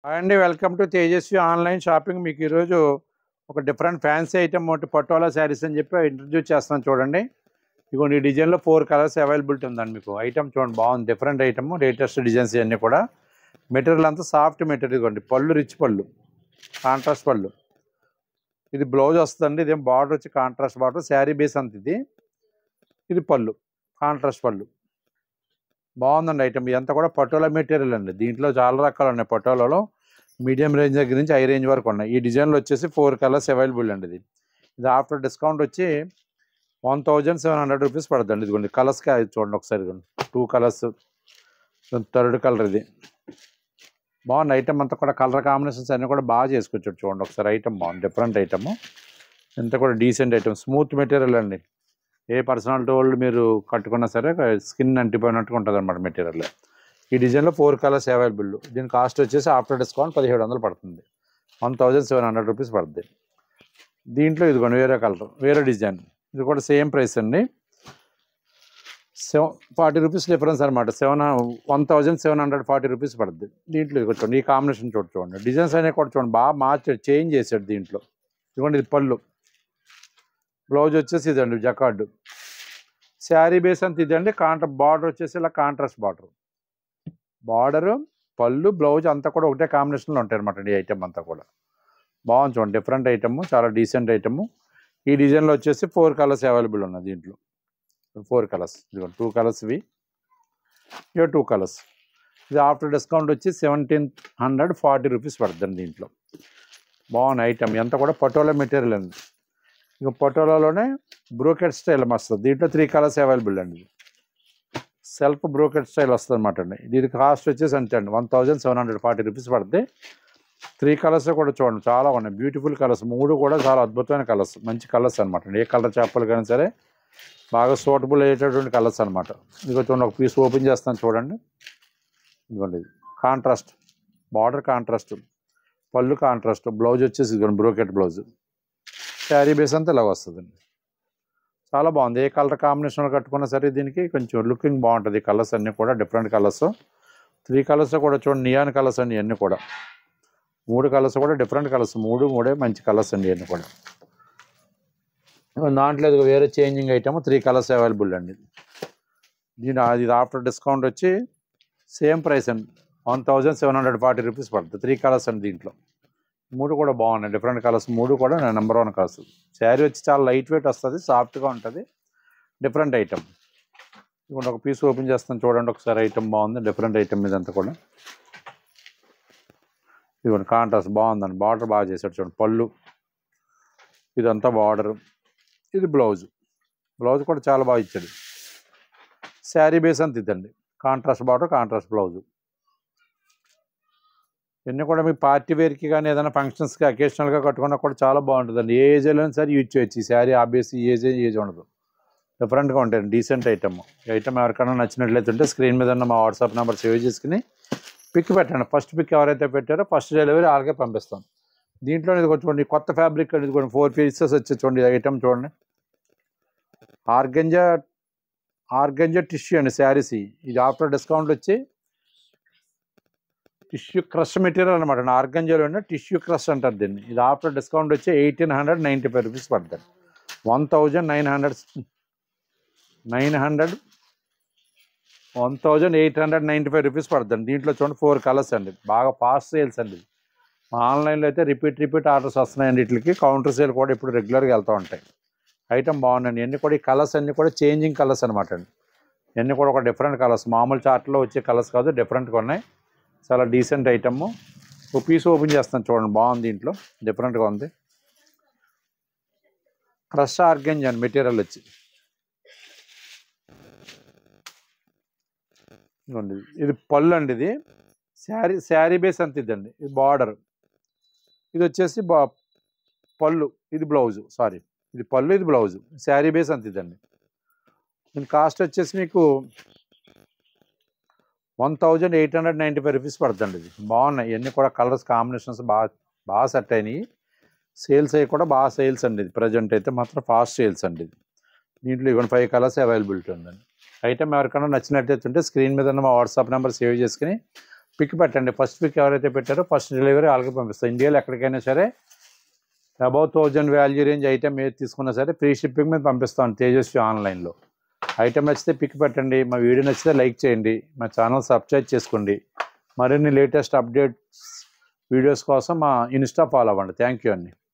hi అండి welcome to Tejaswi online shopping మీకు ఈరోజు ఒక డిఫరెంట్ ఫ్యాన్సీ ఐటమ్ ఒకటి పటోలా శారీస్ అని చెప్పి ఇంట్రడ్యూస్ చేస్తున్నాను చూడండి ఇదిగోండి ఈ డిజైన్లో ఫోర్ కలర్స్ అవైలబిలిటీ ఉందండి మీకు ఐటమ్ చూడండి బాగుంది డిఫరెంట్ ఐటమ్ లేటెస్ట్ డిజైన్స్ ఇవన్నీ కూడా మెటీరియల్ అంతా సాఫ్ట్ మెటీరియల్ ఇదిగోండి పళ్ళు రిచ్ పళ్ళు కాంట్రాస్ట్ పళ్ళు ఇది బ్లౌజ్ వస్తుందండి ఇదేం బార్డర్ వచ్చి కాంట్రాస్ట్ బార్డర్ శారీ బేస్ అంత ఇది ఇది పళ్ళు కాంట్రాస్ట్ పళ్ళు బాగుందండి ఐటమ్ ఇదంతా కూడా పటోలా మెటీరియల్ అండి దీంట్లో చాలా రకాలు ఉన్నాయి పటోలాలో మీడియం రేంజ్ దగ్గర నుంచి హై రేంజ్ వరకు ఉన్నాయి ఈ డిజైన్లో వచ్చేసి ఫోర్ కలర్స్ అవైలబుల్ అండి ఇది ఇది ఆఫ్టర్ డిస్కౌంట్ వచ్చి one thousand seven hundred rupees పడుతుంది ఇదిగోండి కలర్స్ చూడండి ఒకసారి ఇదిగోండి టూ కలర్స్ థర్డ్ కలర్ ఇది బాగుంది ఐటమ్ అంతా కూడా కలర్ కాంబినేషన్స్ అన్నీ కూడా బాగా చేసుకొచ్చాడు చూడండి ఒకసారి ఐటమ్ బాగుంది డిఫరెంట్ ఐటమ్ ఇంత కూడా డీసెంట్ ఐటమ్ స్మూత్ మెటీరియల్ అండి ఏ పర్సనాలిటీ వాళ్ళు మీరు కట్టుకున్నా సరే స్కిన్ అంటిపోయినట్టుగా ఉంటుంది అనమాట మెటీరియల్ ఈ డిజైన్లో ఫోర్ కలర్స్ అవైలబుల్ దీని కాస్ట్ వచ్చేసి ఆఫ్టర్ డిస్కౌంట్ పదిహేడు వందలు పడుతుంది one thousand seven hundred rupees పడుతుంది దీంట్లో ఇదిగోండి వేరే కలర్ వేరే డిజైన్ ఇది కూడా సేమ్ ప్రైస్ అండి సెవెన్ ఫార్టీ రూపీస్ డిఫరెన్స్ అనమాట seven one thousand seven hundred forty rupees పడుతుంది దీంట్లో ఇది చూడండి ఈ కాంబినేషన్ చూడ చూడండి డిజైన్స్ అనేవి కూడా చూడండి బాగా మార్చాడు చేంజ్ చేశాడు దీంట్లో ఇదిగోండి ఇది పళ్ళు బ్లౌజ్ వచ్చేసి ఇదండి జకార్డు శారీ బేస్ అంతా ఇదండి కాంట్రా బార్డర్ వచ్చేసి ఇలా కాంట్రాస్ట్ బార్డర్ బార్డరు పళ్ళు బ్లౌజ్ అంతా కూడా ఒకటే కాంబినేషన్లో ఉంటాయి అనమాట ఈ ఐటమ్ అంతా కూడా బాగుంది చూడండి డిఫరెంట్ ఐటమ్ చాలా డీసెంట్ ఐటమ్ ఈ డిజైన్లో వచ్చేసి ఫోర్ కలర్స్ అవైలబుల్ ఉన్నాయి దీంట్లో ఫోర్ కలర్స్ ఇదిగో టూ కలర్స్ ఇవి ఇక టూ కలర్స్ ఇది ఆఫ్టర్ డిస్కౌంట్ వచ్చి సెవెంటీన్ హండ్రెడ్ ఫార్టీ రూపీస్ పడుతుంది దీంట్లో బాగుంది ఐటమ్ ఎంత కూడా పటోలా మెటీరియల్ అండి ఇక పటోలాలోనే బ్రోకెట్ స్టైల్ వస్తుంది దీంట్లో త్రీ కలర్స్ అవైలబుల్ అండి సెల్ఫ్ బ్రోకెట్ స్టైల్ వస్తుంది అనమాట అండి దీని కాస్ట్ వచ్చేసి అంతే అండి one thousand seven hundred forty rupees పడుతుంది త్రీ కలర్స్ కూడా చూడండి చాలా ఉన్నాయి బ్యూటిఫుల్ కలర్స్ మూడు కూడా చాలా అద్భుతమైన కలర్స్ మంచి కలర్స్ అనమాట అండి ఏ కలర్ చెప్పాలి కానీ సరే బాగా సూటబుల్ అయ్యేటటువంటి కలర్స్ అనమాట ఇదిగో చూడండి ఒక పీస్ ఓపెన్ చేస్తాను చూడండి ఇదిగోండి ఇది కాంట్రాస్ట్ బార్డర్ కాంట్రాస్ట్ పళ్ళు కాంట్రాస్ట్ బ్లౌజ్ వచ్చేసి ఇదిగోండి బ్రోకెట్ బ్లౌజ్ శారీ బేస్ అంతా ఇలాగ వస్తుందండి చాలా బాగుంది ఏ కలర్ కాంబినేషన్లో కట్టుకున్నా సరే దీనికి కొంచెం లుకింగ్ బాగుంటుంది కలర్స్ అన్నీ కూడా డిఫరెంట్ కలర్స్ త్రీ కలర్స్ కూడా చూడండి నియాన్ కలర్స్ అండి ఇవన్నీ కూడా మూడు కలర్స్ కూడా డిఫరెంట్ కలర్స్ మూడు మూడే మంచి కలర్స్ అండి ఇవన్నీ కూడా దాంట్లో ఇది వేరే changing item three colours available అండి దీని అది ఆఫ్టర్ డిస్కౌంట్ వచ్చి సేమ్ ప్రైస్ అండి one thousand seven hundred forty rupees పడుతుంది త్రీ కలర్స్ అండి దీంట్లో మూడు కూడా బాగున్నాయి డిఫరెంట్ కలర్స్ మూడు కూడా నెంబర్ వన్ కలర్స్ శారీ వచ్చి చాలా లైట్ వెయిట్ వస్తుంది సాఫ్ట్గా ఉంటుంది డిఫరెంట్ ఐటమ్ ఇప్పుడు ఒక పీస్ ఓపెన్ చేస్తాను చూడండి ఒకసారి ఐటమ్ బాగుంది డిఫరెంట్ ఐటమ్ ఇదంతా కూడా ఇదిగోండి కాంట్రాస్ట్ బాగుందండి బార్డర్ బాగా చేశాడు చూడండి పళ్ళు ఇదంతా బార్డర్ ఇది బ్లౌజ్ బ్లౌజ్ కూడా చాలా బాగా ఇచ్చాడు శారీ బేస్ అంత ఇదండి కాంట్రాస్ట్ బార్డర్ కాంట్రాస్ట్ బ్లౌజ్ ఇవన్నీ కూడా మీ పార్టీ వేర్కి కానీ ఏదైనా ఫంక్షన్స్కి అకేషనల్గా కట్టుకున్నా కూడా చాలా బాగుంటుందండి ఏ ఏజ్లో సరే యూజ్ చేయొచ్చు ఈ శారీ ఆబ్వియస్ ఈ ఏజ్ ఏజ్ ఉండదు డిఫరెంట్గా ఉంటాయండి డీసెంట్ ఐటమ్ ఈ ఐటమ్ ఎవరికైనా నచ్చినట్లయితే ఉంటే స్క్రీన్ మీద ఉన్న మా వాట్సాప్ నెంబర్ సేవ్ చేసుకుని పిక్ పెట్టండి ఫస్ట్ పిక్ ఎవరైతే పెట్టారో ఫస్ట్ డెలివరీ వాళ్ళకే పంపిస్తాం దీంట్లో ఇది కొంచెం చూడండి కొత్త ఫ్యాబ్రిక్ ఇది కొన్ని ఫోర్ పీసెస్ వచ్చి చూడండి ఐటమ్ చూడండి ఆర్గంజా ఆర్గంజా టిష్యూ అండి శారీస్ ఇది ఆఫ్టర్ డిస్కౌంట్ వచ్చి టిష్యూ క్రష్ మెటీరియల్ అనమాట ఆర్గంజాలో టిష్యూ క్రష్ అంటారు దీన్ని ఇది ఆఫ్టర్ డిస్కౌంట్ వచ్చి eighteen hundred ninety five rupees పడుతుంది one thousand nine hundred nine hundred one thousand eight hundred ninety five rupees పడుతుంది దీంట్లో చూడండి ఫోర్ కలర్స్ అండి బాగా ఫాస్ట్ సేల్స్ అండి మా ఆన్లైన్లో అయితే రిపీట్ రిపీట్ ఆర్డర్స్ వస్తున్నాయండి వీటికి కౌంటర్ సేల్ కూడా ఇప్పుడు రెగ్యులర్గా వెళ్తూ ఉంటాయి ఐటమ్ బాగుందండి ఇవన్నీ కూడా ఈ కలర్స్ అన్నీ కూడా చేంజింగ్ కలర్స్ అనమాట అండి ఇవన్నీ కూడా ఒక డిఫరెంట్ కలర్స్ మామూలు చార్ట్లో వచ్చే కలర్స్ కాదు డిఫరెంట్గా ఉన్నాయి చాలా డీసెంట్ ఐటమ్ ఒక పీస్ ఓపెన్ చేస్తాను చూడండి బాగుంది దీంట్లో డిఫరెంట్గా ఉంది క్రష్ ఆర్గెంజ్ అండి మెటీరియల్ వచ్చి ఇదిగోండి ఇది పళ్ళు అండి ఇది శారీ శారీ బేస్ అంత ఇదండి ఇది బార్డర్ ఇది వచ్చేసి బా పళ్ళు ఇది బ్లౌజ్ సారీ ఇది పళ్ళు ఇది బ్లౌజ్ శారీ బేస్ అంత ఇదండి దీని కాస్ట్ వచ్చేసి మీకు one thousand eight hundred ninety five rupees పడుతుంది ఇది బాగున్నాయి ఇవన్నీ కూడా కలర్స్ కాంబినేషన్స్ బాగా బాగా సెట్ అయినాయి సేల్స్ అయ్యి కూడా బాగా సేల్స్ అండి ఇది ప్రజెంట్ అయితే మాత్రం ఫాస్ట్ సేల్స్ అండి ఇది దీంట్లో ఇవన్నీ ఫైవ్ కలర్స్ అవైలబిలిటీ ఉందండి ఐటమ్ ఎవరికైనా నచ్చినట్టయితే ఉంటే స్క్రీన్ మీద ఉన్న మా వాట్సాప్ నెంబర్ సేవ్ చేసుకుని పిక్ పెట్టండి ఫస్ట్ పిక్ ఎవరైతే పెట్టారో ఫస్ట్ డెలివరీ వాళ్ళకి పంపిస్తాం ఇండియాలో ఎక్కడికైనా సరే above thousand value range item ఏది తీసుకున్నా సరే ఫ్రీ షిప్పింగ్ మీద పంపిస్తాం తేజస్వి ఆన్లైన్లో ఐటమ్ నచ్చితే పిక్ పెట్టండి మా వీడియో నచ్చితే లైక్ చేయండి మా ఛానల్ సబ్స్క్రైబ్ చేసుకోండి మరిన్ని లేటెస్ట్ అప్డేట్స్ వీడియోస్ కోసం మా ఇన్స్టా ఫాలో అవ్వండి థ్యాంక్ యూ అండి